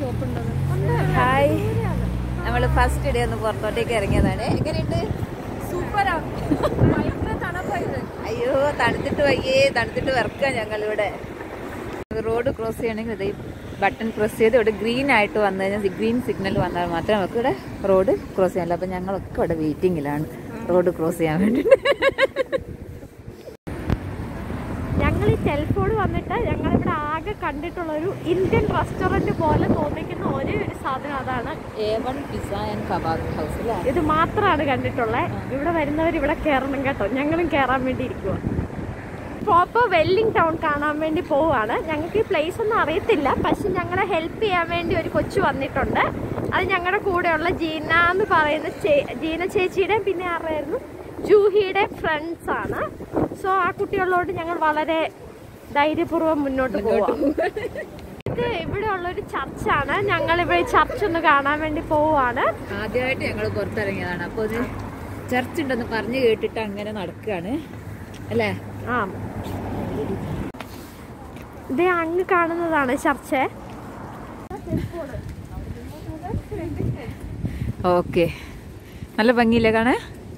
Shop ഉണ്ടത് hi നമ്മൾ first day ഒന്ന് പുറത്തോട്ടേക്ക് ഇറങ്ങിയതാണ് എങ്ങനെയുണ്ട് സൂപ്പറാ ഭയങ്കര തണുപ്പായത് അയ്യോ തണുത്തിട്ട് വയ്യേ തണുത്തിട്ട് വിറക്കാം ഞങ്ങളിവിടെ റോഡ് ക്രോസ് ചെയ്യണമെങ്കിൽ ഇത് ബട്ടൺ പ്രസ് ചെയ്ത് ഇവിടെ ഗ്രീൻ ആയിട്ട് വന്നു കഴിഞ്ഞാൽ ഗ്രീൻ സിഗ്നൽ വന്നാൽ മാത്രമേ നമുക്ക് ഇവിടെ റോഡ് ക്രോസ് ചെയ്യാനുള്ളൂ അപ്പം ഞങ്ങളൊക്കെ ഇവിടെ വെയിറ്റിങ്ങിലാണ് റോഡ് ക്രോസ് ചെയ്യാൻ വേണ്ടിയിട്ട് ഞങ്ങൾ ഈ ടെലിഫോൺ വന്നിട്ട് ഞങ്ങളിവിടെ ആകെ കണ്ടിട്ടുള്ള ഒരു ഇന്ത്യൻ റെസ്റ്റോറന്റ് പോലെ തോന്നിക്കുന്ന ഒരേ ഒരു സാധനം അതാണ് A one pizza and kebab house അല്ലേ ഇത് മാത്രമാണ് കണ്ടിട്ടുള്ളത് ഇവിടെ വരുന്നവർ ഇവിടെ കയറണം കേട്ടോ ഞങ്ങളും കയറാൻ വേണ്ടി ഇരിക്കുക പ്രോപ്പർ വെല്ലിംഗ് ടൗൺ കാണാൻ വേണ്ടി പോവുകയാണ് ഞങ്ങൾക്ക് ഈ പ്ലേസ് ഒന്നും അറിയത്തില്ല പക്ഷെ ഞങ്ങളെ ഹെൽപ്പ് ചെയ്യാൻ വേണ്ടി ഒരു കൊച്ചു വന്നിട്ടുണ്ട് അത് ഞങ്ങളുടെ കൂടെയുള്ള ജീന എന്ന് പറയുന്ന ചേ- ജീന ചേച്ചിയുടെയും പിന്നെ ആരുടെയായിരുന്നു ജൂഹിയുടെ ഫ്രണ്ട്സ് ആണ് സോ ആ കുട്ടികളോട് ഞങ്ങൾ വളരെ ധൈര്യപൂർവ്വം മുന്നോട്ട് പോവാം ഇത് ഇവിടെ ഉള്ളൊരു ചർച്ചാണ് ഞങ്ങൾ ഇവിടെ ചർച്ച് ഒന്ന് കാണാൻ വേണ്ടി പോവുകയാണ് ആദ്യമായിട്ട് ഞങ്ങൾ പുറത്തിറങ്ങിയതാണ് അപ്പോൾ ഒരു ചർച്ച് ഉണ്ടെന്ന് പറഞ്ഞു കേട്ടിട്ട് അങ്ങനെ നടക്കുകയാണ് അല്ലേ ആ ഇത് അങ്ങ് കാണുന്നതാണ് ചർച്ച ഓക്കെ നല്ല ഭംഗിയില്ലേ കാണാൻ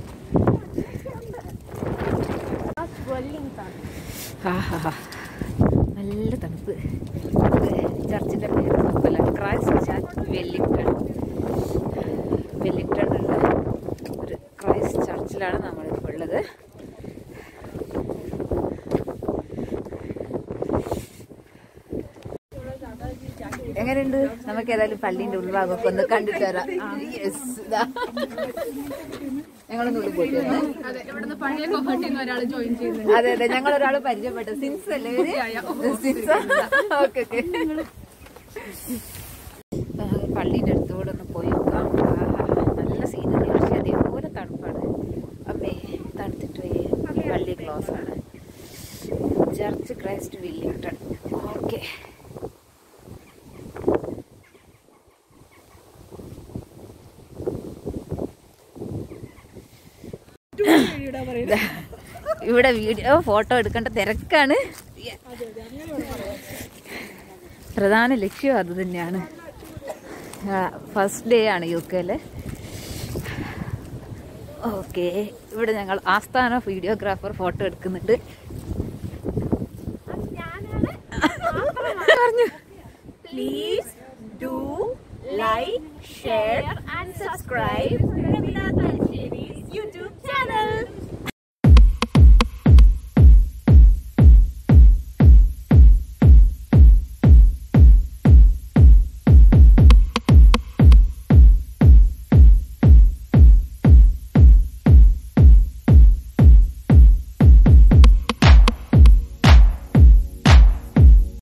ആഹാ നല്ല തണുപ്പ് ചർച്ചിന്റെ പേര് നോക്കല്ല ക്രൈസ്റ്റ് ചർച്ച് വെല്ലിംഗ്ടൺ വെല്ലിംഗ്ടണിലുള്ള ഒരു ക്രൈസ്റ്റ് ചർച്ചിലാണ് നമ്മളിപ്പോൾ ഉള്ളത് എങ്ങനെയുണ്ട് നമുക്ക് ഏതായാലും പള്ളീന്റെ ഉൾഭാഗമൊക്കെ ഒന്ന് കണ്ടിട്ട് വരാം Yes, ഇതാ. ഞങ്ങളൊന്ന് ഉള്ളിൽ പോയിട്ട് വന്നേ. അതെ ഇവിടുന്ന് പഴയ കൊഹട്ടിൽ നിന്ന് ഒരാൾ ജോയിൻ ചെയ്യുന്നുണ്ട് അതെ അതെ ഞങ്ങൾ ഒരാള് പരിചയപ്പെട്ടു സിൻസ് അല്ലേ ഇവര്? സിൻസ് ഓക്കെ ഓക്കെ പള്ളീന്റെ അടുത്തൂടെ ഒന്ന് പോയി നോക്കാം ആഹാ, നല്ല സീനറി പക്ഷെ അതേപോലെ തണുപ്പാണ് അമ്മേ തണുത്തിട്ട് വയ്യ. പള്ളി ക്ലോസ് ആണ് ചർച്ച് ക്രൈസ്റ്റ് വില്ലിംഗ്ടൺ ഓക്കെ ഇവിടെ വീഡിയോ ഫോട്ടോ എടുക്കേണ്ട തിരക്കാണ് പ്രധാന ലക്ഷ്യം അത് തന്നെയാണ് ഫസ്റ്റ് ഡേ ആണ് യു കെയില് ഓക്കെ ഇവിടെ ഞങ്ങൾ ആസ്ഥാന വീഡിയോഗ്രാഫർ ഫോട്ടോ എടുക്കുന്നുണ്ട് പറഞ്ഞു please do like share and subscribe YouTube